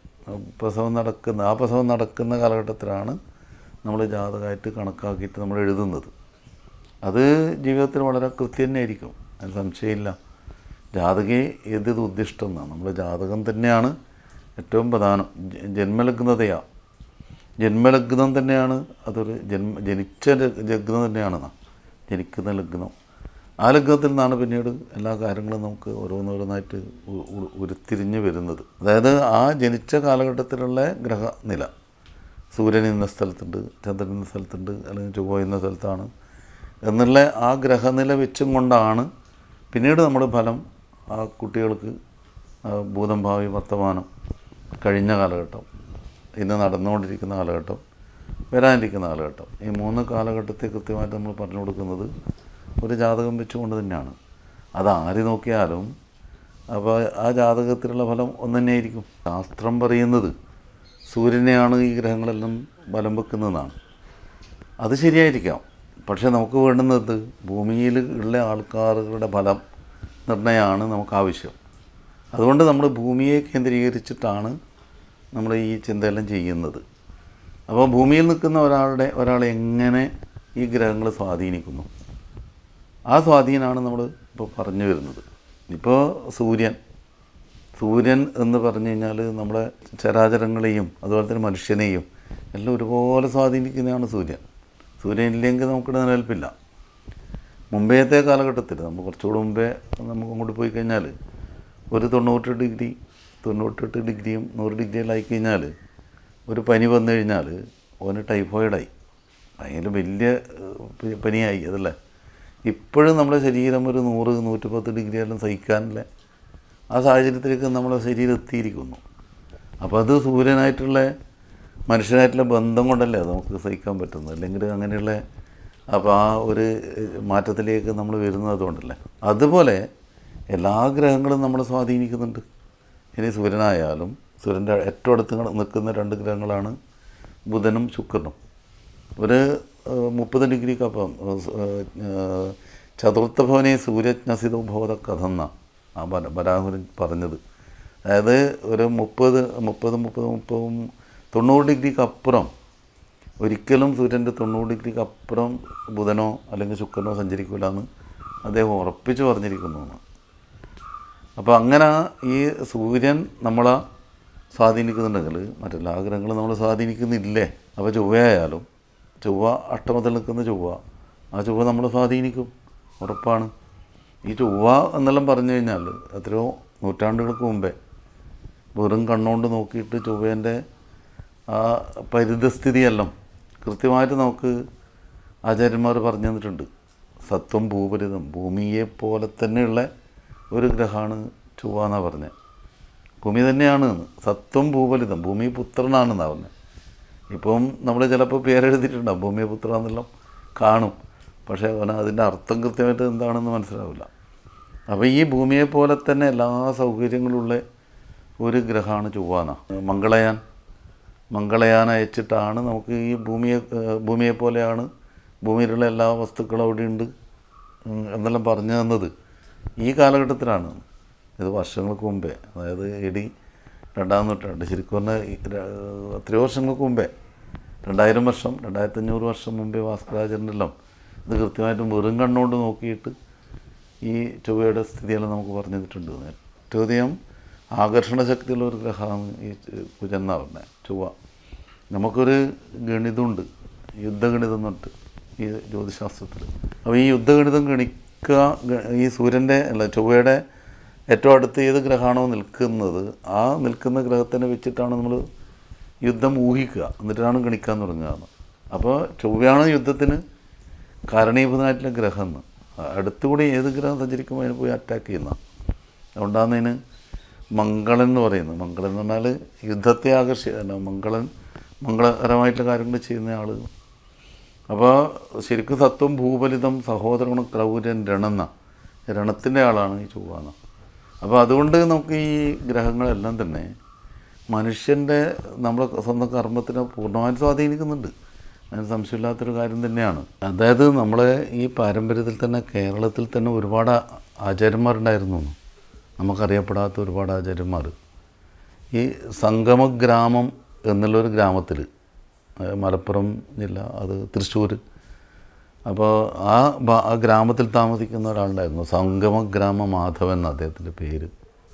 Speaker 2: പ്രസവം നടക്കുന്ന ആ പ്രസവം നടക്കുന്ന കാലഘട്ടത്തിലാണ് നമ്മൾ ജാതകമായിട്ട് കണക്കാക്കിയിട്ട് നമ്മൾ എഴുതുന്നത് അത് ജീവിതത്തിൽ വളരെ കൃത്യം തന്നെ ആയിരിക്കും അതിന് സംശയമില്ല ജാതകെ ഏത് ഉദ്ദിഷ്ടം എന്നാണ് നമ്മൾ ജാതകം തന്നെയാണ് ഏറ്റവും പ്രധാനം ജ- ജന്മലഗ്നതയാ ജന്മലഗ്നം തന്നെയാണ് അതൊരു ജന്മ ജനിച്ച ല- ലഗ്നം തന്നെയാണ് നാം. ജനിക്കുന്ന ലഗ്നം ആ ലഗ്നത്തിൽ നിന്നാണ് പിന്നീട് എല്ലാ കാര്യങ്ങളും നമുക്ക് ഓരോന്നോരോന്നായിട്ട് ഉ- ഉ- ഉരുത്തിരിഞ്ഞ് വരുന്നത് അതായത് ആ ജനിച്ച കാലഘട്ടത്തിലുള്ള ഗ്രഹനില സൂര്യൻ ഇന്ന സ്ഥലത്തുണ്ട് ചന്ദ്രൻ ഇന്ന സ്ഥലത്തുണ്ട് അല്ലെങ്കിൽ ചൊവ്വ ഇന്ന സ്ഥലത്താണ് എന്നുള്ള ആ ഗ്രഹനില വെച്ചും കൊണ്ടാണ് പിന്നീട് നമ്മൾ ഫലം ആ കുട്ടികൾക്ക് ആ, ഭൂതം ഭാവി വർത്തമാനം കഴിഞ്ഞ കാലഘട്ടം ഇന്ന് നടന്നുകൊണ്ടിരിക്കുന്ന കാലഘട്ടം വരാനിരിക്കുന്ന കാലഘട്ടം ഈ മൂന്ന് കാലഘട്ടത്തെ കൃത്യമായിട്ട് നമ്മൾ പറഞ്ഞു കൊടുക്കുന്നത് ഒരു ജാതകം വെച്ചുകൊണ്ട് തന്നെയാണ് അത് ആര് നോക്കിയാലും അപ്പോൾ ആ ജാതകത്തിലുള്ള ഫലം ഒന്ന് തന്നെയായിരിക്കും ശാസ്ത്രം പറയുന്നത് സൂര്യനെയാണ് ഈ ഗ്രഹങ്ങളെല്ലാം ബലം വെക്കുന്നതെന്നാണ് അത് ശരിയായിരിക്കാം പക്ഷേ നമുക്ക് വേണ്ടുന്നത് ഭൂമിയിൽ ഉള്ള ആൾക്കാരുടെ ഫലം നിർണ്ണയമാണ് നമുക്ക് ആവശ്യം അതുകൊണ്ട് നമ്മൾ ഭൂമിയെ കേന്ദ്രീകരിച്ചിട്ടാണ് നമ്മൾ ഈ ചിന്തയെല്ലാം ചെയ്യുന്നത് അപ്പോൾ ഭൂമിയിൽ നിൽക്കുന്ന ഒരാളുടെ ഒരാളെ എങ്ങനെ ഈ ഗ്രഹങ്ങൾ സ്വാധീനിക്കുന്നു ആ സ്വാധീനമാണ് നമ്മൾ ഇപ്പോൾ പറഞ്ഞു വരുന്നത് ഇപ്പോൾ സൂര്യൻ സൂര്യൻ എന്ന് പറഞ്ഞു കഴിഞ്ഞാൽ നമ്മളെ ചരാചരങ്ങളെയും അതുപോലെ തന്നെ മനുഷ്യനെയും എല്ലാം ഒരുപോലെ സ്വാധീനിക്കുന്നതാണ് സൂര്യൻ സൂര്യൻ ഇല്ലെങ്കിൽ നമുക്ക് നിലനിൽപ്പില്ല മുമ്പേത്തെ കാലഘട്ടത്തിൽ നമ്മൾ കുറച്ചുകൂടെ മുമ്പേ നമുക്ക് അങ്ങോട്ട് പോയി കഴിഞ്ഞാൽ ഒരു തൊണ്ണൂറ്റെട്ട് ഡിഗ്രി തൊണ്ണൂറ്റെട്ട് ഡിഗ്രിയും നൂറ് ഡിഗ്രിയെല്ലാം ആയി കഴിഞ്ഞാൽ ഒരു പനി വന്നു കഴിഞ്ഞാൽ ഓന് ടൈഫോയിഡായി ഭയങ്കര വലിയ ഏഹ്, പ- പനിയായി അതല്ലേ ഇപ്പോഴും നമ്മുടെ ശരീരം ഒരു നൂറ് നൂറ്റിപ്പത്ത് ഡിഗ്രി എല്ലാം സഹിക്കാനുള്ള ആ സാഹചര്യത്തിലേക്ക് നമ്മുടെ ശരീരം എത്തിയിരിക്കുന്നു അപ്പോൾ അത് സൂര്യനായിട്ടുള്ള മനുഷ്യനായിട്ടുള്ള ബന്ധം കൊണ്ടല്ലേ അത് നമുക്ക് സഹിക്കാൻ പറ്റുന്നത് അല്ലെങ്കിൽ അങ്ങനെയുള്ള അപ്പോൾ ആ ഒരു ഏഹ്, മാറ്റത്തിലേക്ക് നമ്മൾ വരുന്നത് അതുകൊണ്ടല്ലേ അതുപോലെ എല്ലാ ഗ്രഹങ്ങളും നമ്മളെ സ്വാധീനിക്കുന്നുണ്ട് ഇനി സൂര്യനായാലും സൂര്യൻ്റെ ഏറ്റവും അടുത്ത് കിട- നിൽക്കുന്ന രണ്ട് ഗ്രഹങ്ങളാണ് ബുധനും ശുക്രനും ഒരു ഏഹ്, മുപ്പത് ഡിഗ്രിക്കപ്പം ചതുർത്ഥ ഭവനെ സൂര്യജ്ഞസിതോ ഭവത കഥന്ന ആ ബല ബലാഹുരൻ പറഞ്ഞത് അതായത് ഒരു മുപ്പത് മുപ്പത് മുപ്പത് മുപ്പതും തൊണ്ണൂറ് ഡിഗ്രിക്ക് അപ്പുറം ഒരിക്കലും സൂര്യൻ്റെ തൊണ്ണൂറ് ഡിഗ്രിക്ക് അപ്പുറം ബുധനോ അല്ലെങ്കിൽ ശുക്രനോ സഞ്ചരിക്കില്ല എന്ന് അദ്ദേഹം ഉറപ്പിച്ച് പറഞ്ഞിരിക്കുന്നു എന്ന്. അപ്പോൾ അങ്ങനെ ഈ സൂര്യൻ നമ്മളെ സ്വാധീനിക്കുന്നുണ്ടെങ്കിൽ മറ്റെല്ലാ ഗ്രഹങ്ങളും നമ്മളെ സ്വാധീനിക്കുന്നില്ലേ അപ്പോൾ ചൊവ്വയായാലും ചൊവ്വ അഷ്ടമത്തിൽ നിൽക്കുന്ന ചൊവ്വ ആ ചൊവ്വ നമ്മളെ സ്വാധീനിക്കും ഉറപ്പാണ് ഈ ചൊവ്വ എന്നെല്ലാം പറഞ്ഞു കഴിഞ്ഞാൽ എത്രയോ നൂറ്റാണ്ടുകൾക്ക് മുമ്പേ വെറും കണ്ണുകൊണ്ട് നോക്കിയിട്ട് ചൊവ്വേൻ്റെ ആ പരിതസ്ഥിതിയെല്ലാം കൃത്യമായിട്ട് നമുക്ക് ആചാര്യന്മാർ പറഞ്ഞു തന്നിട്ടുണ്ട് സത്വം ഭൂപരിതം ഭൂമിയെ പോലെ തന്നെയുള്ള ഒരു ഗ്രഹമാണ് ചൊവ്വ എന്നാണ് പറഞ്ഞത് ഭൂമി തന്നെയാണ് സത്വം ഭൂപലിതം ഭൂമി പുത്രനാണെന്നാണ് പറഞ്ഞത് ഇപ്പം നമ്മൾ ചിലപ്പോൾ പേരെഴുതിയിട്ടുണ്ടാവും ഭൂമി പുത്ര എന്നെല്ലാം കാണും പക്ഷേ അവന് അതിൻ്റെ അർത്ഥം കൃത്യമായിട്ട് എന്താണെന്ന് മനസ്സിലാവില്ല അപ്പോൾ ഈ ഭൂമിയെ പോലെ തന്നെ എല്ലാ സൗകര്യങ്ങളുള്ള ഒരു ഗ്രഹമാണ് ചൊവ്വാന മംഗളയാൻ മംഗളയാൻ അയച്ചിട്ടാണ് നമുക്ക് ഈ ഭൂമിയെ ഏഹ് ഭൂമിയെ പോലെയാണ് ഭൂമിയിലുള്ള എല്ലാ വസ്തുക്കളും അവിടെ ഉണ്ട് ഉം, എന്നെല്ലാം പറഞ്ഞു തന്നത് ഈ കാലഘട്ടത്തിലാണ് ഇത് വർഷങ്ങൾക്ക് മുമ്പേ അതായത് എ ഡി രണ്ടാം നൂറ്റാണ്ട് ശരിക്കും പറഞ്ഞാൽ ഈ ര- എത്രയോ വർഷങ്ങൾക്ക് മുമ്പേ രണ്ടായിരം വർഷം രണ്ടായിരത്തി അഞ്ഞൂറ് വർഷം മുമ്പേ ഭാസ്കരാചാര്യനെല്ലാം ഇത് കൃത്യമായിട്ടും വെറും കണ്ണുകൊണ്ട് നോക്കിയിട്ട് ഈ ചൊവ്വയുടെ സ്ഥിതിയെല്ലാം നമുക്ക് പറഞ്ഞു തന്നിട്ടുണ്ട് ഏറ്റവും അധികം ആകർഷണ ശക്തിയുള്ള ഒരു ഗ്രഹമാണ് ഈ കുജൻ എന്ന് പറഞ്ഞത് ചൊവ്വ നമുക്കൊരു ഗണിതമുണ്ട് യുദ്ധഗണിതം എന്ന് പറഞ്ഞിട്ട് ഈ ജ്യോതിശാസ്ത്രത്തിൽ അപ്പോൾ ഈ യുദ്ധഗണിതം ഗണിക്കുക ഗ- ഈ സൂര്യൻ്റെ അല്ല ചൊവ്വയുടെ ഏറ്റവും അടുത്ത് ഏത് ഗ്രഹമാണോ നിൽക്കുന്നത് ആ നിൽക്കുന്ന ഗ്രഹത്തിനെ വെച്ചിട്ടാണ് നമ്മൾ യുദ്ധം ഊഹിക്കുക എന്നിട്ടാണ് ഗണിക്കാൻ തുടങ്ങുക അപ്പോൾ ചൊവ്വയാണ് യുദ്ധത്തിന് കാരണീഭൂതനായിട്ടുള്ള ഗ്രഹം എന്ന് അടുത്തുകൂടി ഏത് ഗ്രഹം സഞ്ചരിക്കുമ്പോൾ അതിന് പോയി അറ്റാക്ക് ചെയ്യുന്ന അതുകൊണ്ടാണ് അതിന് മംഗളൻ എന്ന് പറയുന്നത് മംഗളൻ എന്ന് പറഞ്ഞാൽ യുദ്ധത്തെ ആകർഷി അല്ല, മംഗളൻ മംഗളകരമായിട്ടുള്ള കാര്യങ്ങൾ ചെയ്യുന്ന ആൾ അപ്പോൾ ശരിക്കും സത്വം ഭൂപലിതം സഹോദരഗുണം ക്രൗര്യൻ രണന്ന രണത്തിൻ്റെ ആളാണ് ഈ ചൊവ്വാന അപ്പോൾ അതുകൊണ്ട് നമുക്ക് ഈ ഗ്രഹങ്ങളെല്ലാം തന്നെ മനുഷ്യൻ്റെ നമ്മുടെ സ്വന്തം കർമ്മത്തിനെ പൂർണ്ണമായും സ്വാധീനിക്കുന്നുണ്ട് അതിന് സംശയമില്ലാത്തൊരു കാര്യം തന്നെയാണ് അതായത് നമ്മളെ ഈ പാരമ്പര്യത്തിൽ തന്നെ കേരളത്തിൽ തന്നെ ഒരുപാട് ആചാര്യന്മാരുണ്ടായിരുന്നു നമുക്കറിയപ്പെടാത്ത ഒരുപാട് ആചാര്യന്മാർ ഈ സംഗമഗ്രാമം എന്നുള്ളൊരു ഗ്രാമത്തിൽ മലപ്പുറം ജില്ല അത് തൃശ്ശൂർ അപ്പോൾ ആ ഭാ- ആ ഗ്രാമത്തിൽ താമസിക്കുന്ന ഒരാളുണ്ടായിരുന്നു സംഗമഗ്രാമ മാധവൻ എന്ന അദ്ദേഹത്തിൻ്റെ പേര്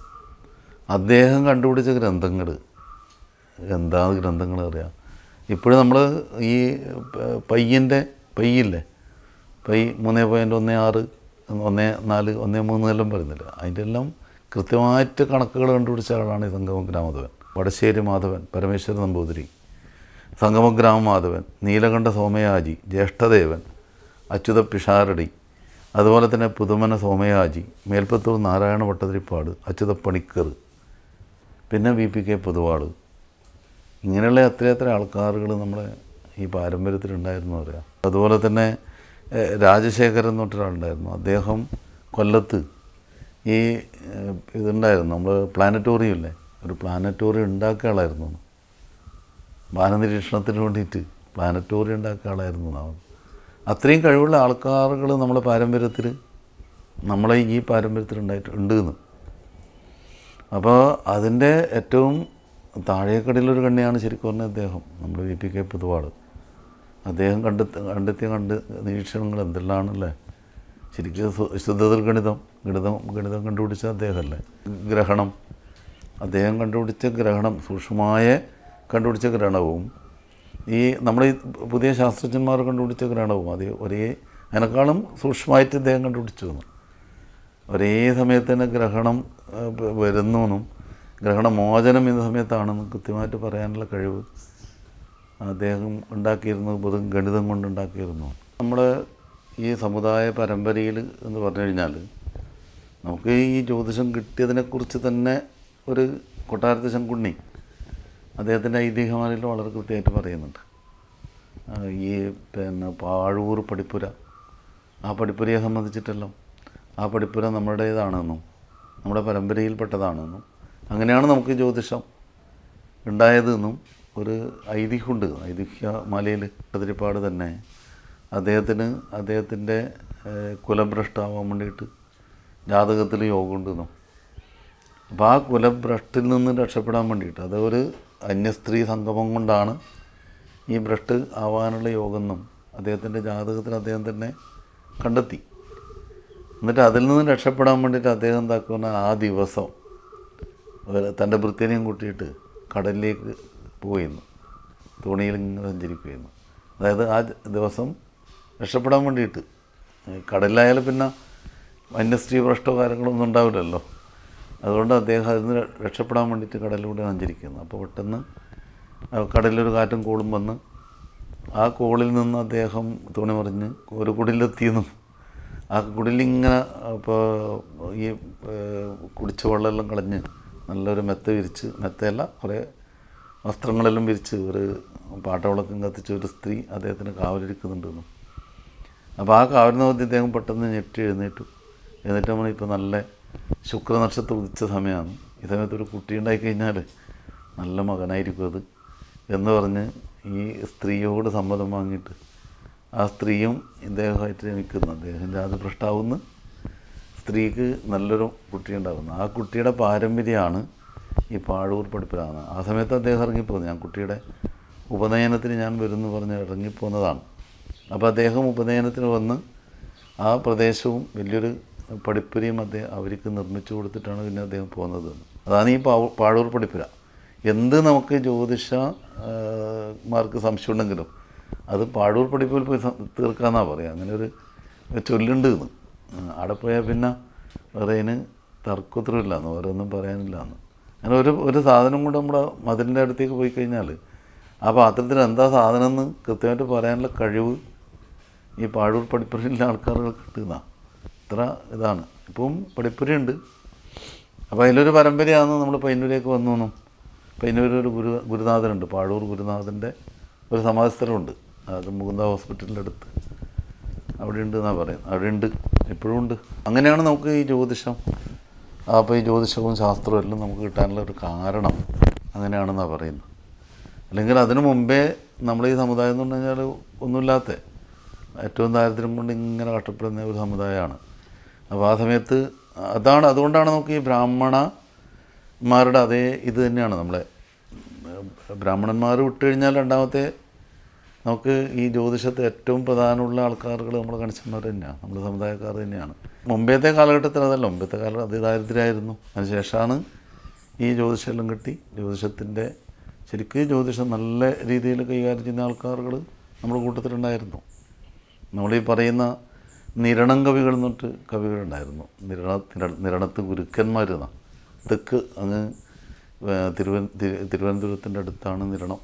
Speaker 2: അദ്ദേഹം കണ്ടുപിടിച്ച ഗ്രന്ഥങ്ങൾ എന്താ ഗ്രന്ഥങ്ങൾ അറിയാം ഇപ്പോഴും നമ്മൾ ഈ പ- പയ്യൻ്റെ പയ്യില്ലേ പൈ മൂന്ന് പോയിൻറ്റ് ഒന്ന് ആറ് ഒന്ന് നാല് ഒന്ന് മൂന്ന് എല്ലാം പറയുന്നില്ല അതിൻ്റെ എല്ലാം കൃത്യമായിട്ട് കണക്കുകൾ കണ്ടുപിടിച്ച ആളാണ് ഈ സംഗമഗ്രാമ മാധവൻ വടശ്ശേരി മാധവൻ പരമേശ്വര നമ്പൂതിരി സംഗമഗ്രാമ മാധവൻ നീലകണ്ഠ സോമയാജി ജ്യേഷ്ഠദേവൻ അച്യുത പിഷാരടി അതുപോലെ തന്നെ പുതുമന സോമയാജി മേൽപ്പത്തൂർ നാരായണ ഭട്ടതിരിപ്പാട് അച്യുത പണിക്കർ പിന്നെ വി പി കെ പൊതുവാട് ഇങ്ങനെയുള്ള എത്രയെത്ര ആൾക്കാരുകൾ നമ്മുടെ ഈ പാരമ്പര്യത്തിലുണ്ടായിരുന്നു പറയാം അതുപോലെ തന്നെ എഹ്, രാജശേഖരൻ എന്ന് പറഞ്ഞൊരാളുണ്ടായിരുന്നു അദ്ദേഹം കൊല്ലത്ത് ഈ എഹ്, ഇതുണ്ടായിരുന്നു നമ്മൾ പ്ലാനറ്റോറിയം ഇല്ലേ ഒരു പ്ലാനറ്റോറിയം ഉണ്ടാക്കിയ ആളായിരുന്നു വാനനിരീക്ഷണത്തിന് വേണ്ടിയിട്ട് പ്ലാനറ്റോറിയം ഉണ്ടാക്കിയ ആളായിരുന്നു നാം അത്രയും കഴിവുള്ള ആൾക്കാരുകൾ നമ്മുടെ പാരമ്പര്യത്തിൽ നമ്മളെ ഈ പാരമ്പര്യത്തിൽ ഉണ്ടായിട്ട് ഉണ്ട് എന്ന് അപ്പോൾ അതിൻ്റെ ഏറ്റവും താഴേക്കടയിലൊരു കണ്ണിയാണ് ശരിക്കും പറഞ്ഞ അദ്ദേഹം നമ്മുടെ വി പി കെ പൊതുവാട് അദ്ദേഹം കണ്ടെത്തി കണ്ടെത്തിയ കണ്ട് നിരീക്ഷണങ്ങൾ എന്തെല്ലാമാണല്ലേ ശരിക്കും സു- ശുദ്ധതൽ ഗണിതം ഗണിതം ഗണിതം കണ്ടുപിടിച്ച അദ്ദേഹമല്ലേ ഗ്രഹണം അദ്ദേഹം കണ്ടുപിടിച്ച ഗ്രഹണം സൂക്ഷ്മമായ കണ്ടുപിടിച്ച ഗ്രഹണവും ഈ നമ്മുടെ ഈ പുതിയ ശാസ്ത്രജ്ഞന്മാർ കണ്ടുപിടിച്ച ഗ്രഹണവും അത് ഒരേ അതിനേക്കാളും സൂക്ഷ്മമായിട്ട് അദ്ദേഹം കണ്ടുപിടിച്ചു എന്ന് ഒരേ സമയത്ത് തന്നെ ഗ്രഹണം ആ, പ- വരുന്നുവെന്നും ഗ്രഹണമോചനം എന്ന സമയത്താണെന്നും കൃത്യമായിട്ട് പറയാനുള്ള കഴിവ് അദ്ദേഹം ഉണ്ടാക്കിയിരുന്നു വെറും ഗണിതം കൊണ്ട് ഉണ്ടാക്കിയിരുന്നു നമ്മുടെ ഈ സമുദായ പരമ്പരയിൽ എന്ന് പറഞ്ഞു കഴിഞ്ഞാൽ നമുക്ക് ഈ ജ്യോതിഷം കിട്ടിയതിനെക്കുറിച്ച് തന്നെ ഒരു കൊട്ടാരത്തെ ശങ്കുണ്ണി അദ്ദേഹത്തിൻ്റെ ഐതിഹ്യമാരിൽ വളരെ കൃത്യമായിട്ട് പറയുന്നുണ്ട് ആ, ഈ പിന്നെ പാഴൂർ പടിപ്പുര ആ പടിപ്പുരയെ സംബന്ധിച്ചിട്ടെല്ലാം ആ പടിപ്പുര നമ്മുടേതാണെന്നും നമ്മുടെ പരമ്പരയിൽപ്പെട്ടതാണെന്നും അങ്ങനെയാണ് നമുക്ക് ജ്യോതിഷം ഉണ്ടായതെന്നും ഒരു ഐതിഹ്യമുണ്ട് ഐതിഹ്യ മലയിൽ കതിരിപ്പാട് തന്നെ അദ്ദേഹത്തിന് അദ്ദേഹത്തിൻ്റെ ഏഹ്, കുലഭ്രഷ്ടാവാൻ വേണ്ടിയിട്ട് ജാതകത്തിൽ യോഗമുണ്ടെന്നും അപ്പോൾ ആ കുലഭ്രഷ്ടിൽ നിന്ന് രക്ഷപ്പെടാൻ വേണ്ടിയിട്ട് അത് ഒരു അന്യസ്ത്രീ സംഗമം കൊണ്ടാണ് ഈ ഭ്രഷ്ട് ആവാനുള്ള യോഗമെന്നും അദ്ദേഹത്തിൻ്റെ ജാതകത്തിൽ അദ്ദേഹം തന്നെ കണ്ടെത്തി എന്നിട്ട് അതിൽ നിന്ന് രക്ഷപ്പെടാൻ വേണ്ടിയിട്ട് അദ്ദേഹം എന്താക്കുന്ന ആ ദിവസം ഒരു തൻ്റെ വൃത്തിനെയും കൂട്ടിയിട്ട് കടലിലേക്ക് പോയിരുന്നു തോണിയിൽ ഇങ്ങനെ സഞ്ചരിക്കുകയായിരുന്നു അതായത് ആ ദിവസം രക്ഷപ്പെടാൻ വേണ്ടിയിട്ട് ഏഹ് കടലിലായാലും പിന്നെ വന്യസ്ത്രീ ഭ്രഷ്ടോ കാര്യങ്ങളൊന്നും ഉണ്ടാവില്ലല്ലോ അതുകൊണ്ട് അദ്ദേഹം അതിൽ നിന്ന് രക്ഷപ്പെടാൻ വേണ്ടിയിട്ട് കടലിലൂടെ സഞ്ചരിക്കുന്നു അപ്പോൾ പെട്ടെന്ന് ആ കടലിലൊരു കാറ്റും കോളും വന്ന് ആ കോളിൽ നിന്ന് അദ്ദേഹം തുണി മറിഞ്ഞ് ഒരു കുടിലെത്തിയെന്നും ആ കുടിലിങ്ങനെ ഇപ്പോൾ ഈ ഏഹ്, കുടിച്ച വെള്ളമെല്ലാം കളഞ്ഞ് നല്ലൊരു മെത്ത വിരിച്ച് മെത്തയല്ല കുറേ വസ്ത്രങ്ങളെല്ലാം വിരിച്ച് ഒരു പാട്ടവിളക്കം കത്തിച്ച് ഒരു സ്ത്രീ അദ്ദേഹത്തിന് കാവലിരിക്കുന്നുണ്ടെന്നും അപ്പോൾ ആ കാവലിന് മധ്യ അദ്ദേഹം പെട്ടെന്ന് ഞെട്ടി എഴുന്നേറ്റു എഴുന്നേറ്റ് നമ്മൾ ഇപ്പോൾ നല്ല ശുക്രനക്ഷത്രം ഉദിച്ച സമയമാണ് ഈ സമയത്ത് ഒരു കുട്ടി ഉണ്ടായി കഴിഞ്ഞാൽ നല്ല മകനായിരിക്കും അത് എന്ന് പറഞ്ഞ് ഈ സ്ത്രീയോട് സമ്മതം വാങ്ങിയിട്ട് ആ സ്ത്രീയും ഇദ്ദേഹമായിട്ട് രമിക്കുന്നു അദ്ദേഹം ജാതഭ്രഷ്ടാവുന്ന സ്ത്രീക്ക് നല്ലൊരു കുട്ടി ഉണ്ടാകുന്നു ആ കുട്ടിയുടെ പാരമ്പര്യമാണ് ഈ പാഴൂർ പഠിപ്പിലാണ് ആ സമയത്ത് അദ്ദേഹം ഇറങ്ങിപ്പോകുന്നത് ഞാൻ കുട്ടിയുടെ ഉപനയനത്തിന് ഞാൻ വരുന്നു പറഞ്ഞ് ഇറങ്ങിപ്പോകുന്നതാണ് അപ്പോൾ അദ്ദേഹം ഉപനയനത്തിന് വന്ന് ആ പ്രദേശവും വലിയൊരു പഠിപ്പുരയും അദ്ദേഹം അവർക്ക് നിർമ്മിച്ചു കൊടുത്തിട്ടാണ് പിന്നെ അദ്ദേഹം പോകുന്നത് അതാണ് ഈ പാവ- പാഴൂർ പഠിപ്പുര എന്ത് നമുക്ക് ജ്യോതിഷ ആ, മാർക്ക് സംശയം ഉണ്ടെങ്കിലും അത് പാഴൂർ പഠിപ്പിൽ പോയി സം- തീർക്കാന്നാണ് പറയുക അങ്ങനെ ഒരു ചൊല്ലുണ്ട് എന്ന് അവിടെ പോയാൽ പിന്നെ വേറെ അതിന് തർക്കോത്തരമില്ല എന്ന് ഓരോന്നും പറയാനില്ല എന്ന് അങ്ങനെ ഒരു ഒരു സാധനം കൊണ്ട് നമ്മുടെ മതിലിൻ്റെ അടുത്തേക്ക് പോയി കഴിഞ്ഞാൽ ആ പാത്രത്തിൽ എന്താ സാധനം എന്ന് കൃത്യമായിട്ട് പറയാനുള്ള കഴിവ് ഈ പാഴൂർ പഠിപ്പുരയിലെ ആൾക്കാർക്ക് കിട്ടുന്ന ഇത്ര ഇതാണ് ഇപ്പം പഠിപ്പുരയുണ്ട് അപ്പോൾ അതിലൊരു പരമ്പരയാണ് നമ്മൾ പയ്യന്നൂരേക്ക് വന്നു എന്നും പയ്യന്നൂർ ഒരു ഗുരു ഗുരുനാഥനുണ്ട് പാഴൂർ ഗുരുനാഥൻ്റെ ഒരു സമാധിസ്ഥലമുണ്ട് അത് മുകുന്ദ ഹോസ്പിറ്റലിൻ്റെ അടുത്ത് അവിടെ ഉണ്ട് എന്നാണ് പറയുന്നത് അവിടെ ഉണ്ട് ഇപ്പോഴും ഉണ്ട് അങ്ങനെയാണ് നമുക്ക് ഈ ജ്യോതിഷം അപ്പോൾ ഈ ജ്യോതിഷവും ശാസ്ത്രവും എല്ലാം നമുക്ക് കിട്ടാനുള്ള ഒരു കാരണം അങ്ങനെയാണെന്നാണ് പറയുന്നത് അല്ലെങ്കിൽ അതിനു മുമ്പേ നമ്മൾ ഈ സമുദായം എന്ന് പറഞ്ഞു കഴിഞ്ഞാൽ ഒന്നുമില്ലാത്ത ഏറ്റവും ദാരിദ്ര്യം കൊണ്ട് ഇങ്ങനെ കഷ്ടപ്പെടുന്ന ഒരു സമുദായമാണ് അപ്പോൾ ആ സമയത്ത് അതാണ് അതുകൊണ്ടാണ് നമുക്ക് ഈ ബ്രാഹ്മണന്മാരുടെ അതേ ഇത് തന്നെയാണ് നമ്മളെ ബ്രാഹ്മണന്മാർ വിട്ട് കഴിഞ്ഞാൽ രണ്ടാമത്തെ നമുക്ക് ഈ ജ്യോതിഷത്തെ ഏറ്റവും പ്രധാനമുള്ള ആൾക്കാരുകൾ നമ്മുടെ കണിച്ചന്മാർ തന്നെയാണ് നമ്മുടെ സമുദായക്കാർ തന്നെയാണ് മുമ്പത്തെ കാലഘട്ടത്തിൽ അതല്ല മുമ്പത്തെ കാലം അതിദാരിദ്ര്യമായിരുന്നു അതിനുശേഷമാണ് ഈ ജ്യോതിഷമെല്ലാം കിട്ടി ജ്യോതിഷത്തിൻ്റെ ശരിക്കും ജ്യോതിഷം നല്ല രീതിയിൽ കൈകാര്യം ചെയ്യുന്ന ആൾക്കാരുകൾ നമ്മുടെ കൂട്ടത്തിലുണ്ടായിരുന്നു നമ്മളീ പറയുന്ന നിരണം കവികൾ എന്നിട്ട് കവികളുണ്ടായിരുന്നു നിരണ നിര- നിരണത്ത് ഗുരുക്കന്മാർ എന്നാ തെക്ക് അങ്ങ് ഏർ തിരുവന തിരു- തിരുവനന്തപുരത്തിൻ്റെ അടുത്താണ് നിരണം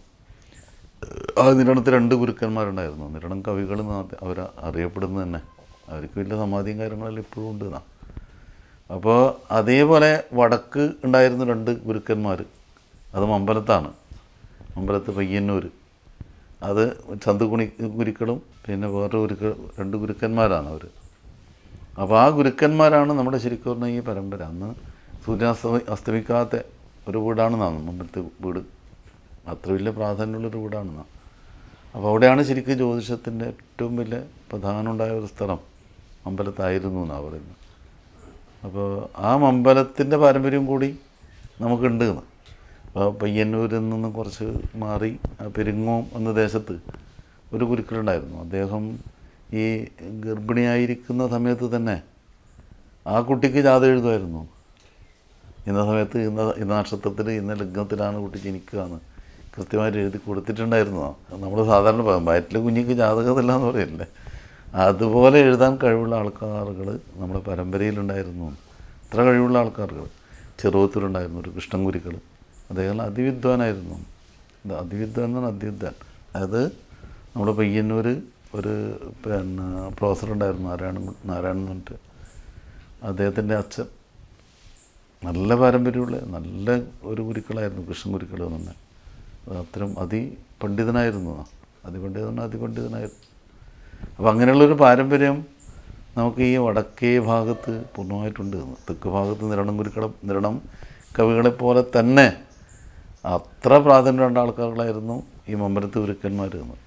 Speaker 2: ആ നിരണത്തിൽ രണ്ട് ഗുരുക്കന്മാരുണ്ടായിരുന്നു നിരണം കവികൾ അവർ അറിയപ്പെടുന്നത് തന്നെ അവർക്ക് വലിയ സമാധിയും കാര്യങ്ങളെല്ലാം ഇപ്പോഴും ഉണ്ട് എന്നാ അപ്പോൾ അതേപോലെ വടക്ക് ഉണ്ടായിരുന്നു രണ്ട് ഗുരുക്കന്മാർ അത് മമ്പലത്താണ് മമ്പലത്ത് പയ്യന്നൂർ അത് ചന്തുകുണി ഗുരുക്കളും പിന്നെ വേറെ ഗുരുക്കൾ രണ്ട് ഗുരുക്കന്മാരാണ് അവർ അപ്പോൾ ആ ഗുരുക്കന്മാരാണ് നമ്മുടെ ശരിക്കും പറഞ്ഞ ഈ പരമ്പര അന്ന് സൂര്യാസ്തമി അസ്തമിക്കാത്ത ഒരു വീടാണെന്നാണ് മുമ്പത്തെ വീട് അത്ര വലിയ പ്രാധാന്യമുള്ളൊരു വീടാണെന്നാണ് അപ്പോൾ അവിടെയാണ് ശരിക്കും ജ്യോതിഷത്തിൻ്റെ ഏറ്റവും വലിയ പ്രധാനമുണ്ടായ ഒരു സ്ഥലം അമ്പലത്തായിരുന്നു എന്നാണ് പറയുന്നത് അപ്പോൾ ആ അമ്പലത്തിൻ്റെ പാരമ്പര്യം കൂടി നമുക്കുണ്ട് എന്ന് അപ്പോൾ പയ്യന്നൂരിൽ നിന്ന് കുറച്ച് മാറി ആ പെരിങ്ങോം എന്ന ദേശത്ത് ഒരു ഗുരുക്കളുണ്ടായിരുന്നു അദ്ദേഹം ഈ ഗർഭിണിയായിരിക്കുന്ന സമയത്ത് തന്നെ ആ കുട്ടിക്ക് ജാതകം എഴുതുമായിരുന്നു ഇന്ന സമയത്ത് ഇന്ന ഇന്ന നക്ഷത്രത്തിൽ ഇന്ന ലഗ്നത്തിലാണ് കുട്ടി ജനിക്കുക എന്ന് കൃത്യമായിട്ട് എഴുതി കൊടുത്തിട്ടുണ്ടായിരുന്നു നമ്മൾ സാധാരണ പ- വയറ്റിലെ കുഞ്ഞിക്ക് ജാതകമില്ല എന്ന് പറയില്ലേ അതുപോലെ എഴുതാൻ കഴിവുള്ള ആൾക്കാരുകൾ നമ്മുടെ പരമ്പരയിലുണ്ടായിരുന്നു ഇത്ര കഴിവുള്ള ആൾക്കാരുകൾ ചെറുവത്തൂരുണ്ടായിരുന്നു ഒരു കൃഷ്ണൻകുരിക്കൾ അദ്ദേഹം അതിവിദ്വാനായിരുന്നു ഇത് അതിവിദ്വാൻ എന്നാണ് അതിവിദ്വാൻ അതായത് നമ്മുടെ പയ്യന്നൂർ ഒരു പിന്നെ പ്രൊഫസർ ഉണ്ടായിരുന്നു നാരായണൻ നാരായണൻ എന്ന് പറഞ്ഞിട്ട് അദ്ദേഹത്തിൻ്റെ അച്ഛൻ നല്ല പാരമ്പര്യമുള്ള നല്ല ഒരു ഗുരുക്കളായിരുന്നു കൃഷ്ണൻ ഗുരുക്കൾ തന്നെ അത്തരം അതിപണ്ഡിതനായിരുന്നു അതിപണ്ഡിതൻ അതിപണ്ഡിതനായിരുന്നു അപ്പോൾ അങ്ങനെയുള്ളൊരു പാരമ്പര്യം നമുക്ക് ഈ വടക്കേ ഭാഗത്ത് പൂർണ്ണമായിട്ടുണ്ട് എന്ന്. തെക്ക് ഭാഗത്ത് നിരണം ഗുരുക്കളെ നിരണം കവികളെ പോലെ തന്നെ അത്ര പ്രാധാന്യമുള്ള ആൾക്കാരുകളായിരുന്നു ഈ മമ്പലത്ത് ഗുരുക്കന്മാർ എന്ന്